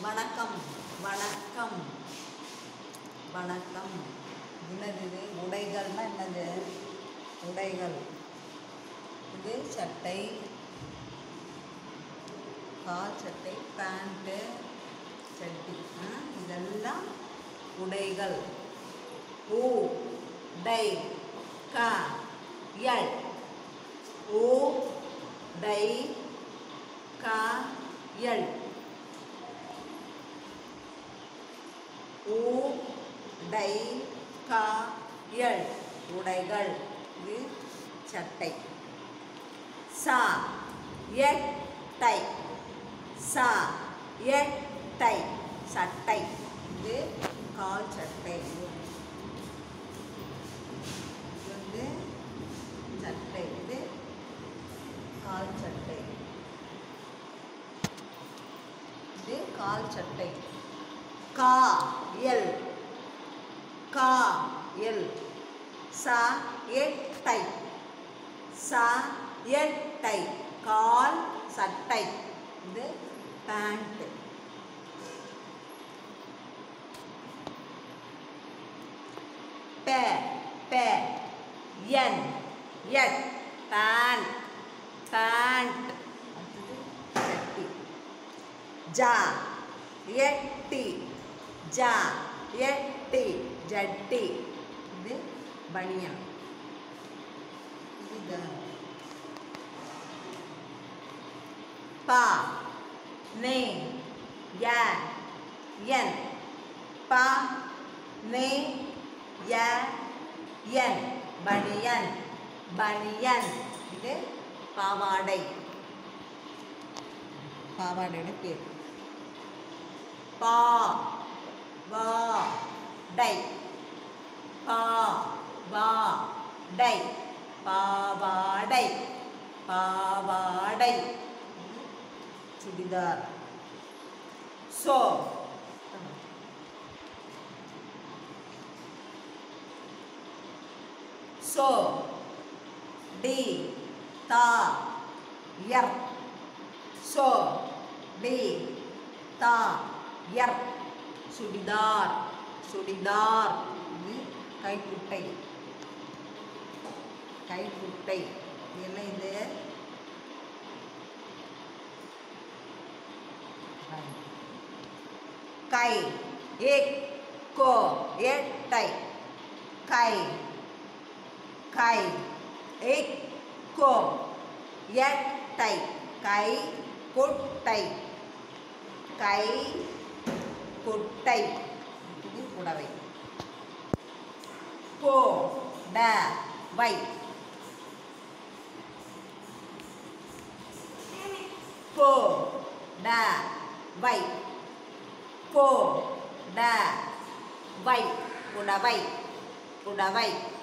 வணக்கம் வணக்கம் வணக்கம் என்னது இது உடைகள்னா என்னது உடைகள் இது சட்டை கால் சட்டை பேண்ட்டு சட்டி ஆ, இதெல்லாம் உடைகள் ஊ டை க எல் ஊ டை க எல் ஊ டை க எல் உடைகள் இது சட்டை சா எட்டை சா எட்டை சட்டை இது கால் சட்டை இது வந்து சட்டை இது கால் சட்டை இது கால் சட்டை கா எல் கா எல் சா எட்டை சா எட்டை கால் சட்டை இது பேண்ட் பே பே என் எட் பேண்ட் பேண்ட் அடுத்தது சட்டி ஜா எட்டி ஜா எட்டி ஜட்டி இது பனியன் இது பா நே ய என் பா நே ய என் பனியன் பனியன் இது பாவாடை பாவாடையோட பேர் பா வா டை பா வா டை பாவாடை பாவாடை சுடிதார் சோ சோ டி தா யர் சோ டி தா யர் சுடிதார் சுடிதார் இது கைக்குட்டை கைக்குட்டை இது என்ன இது கை ஏக் கோ எட்டை கை கை ஏக் கோ எட்டை கை குட்டை கை குட்டை இது புடவை போ ட வை போ ட வை போ ட வை புடவை புடவை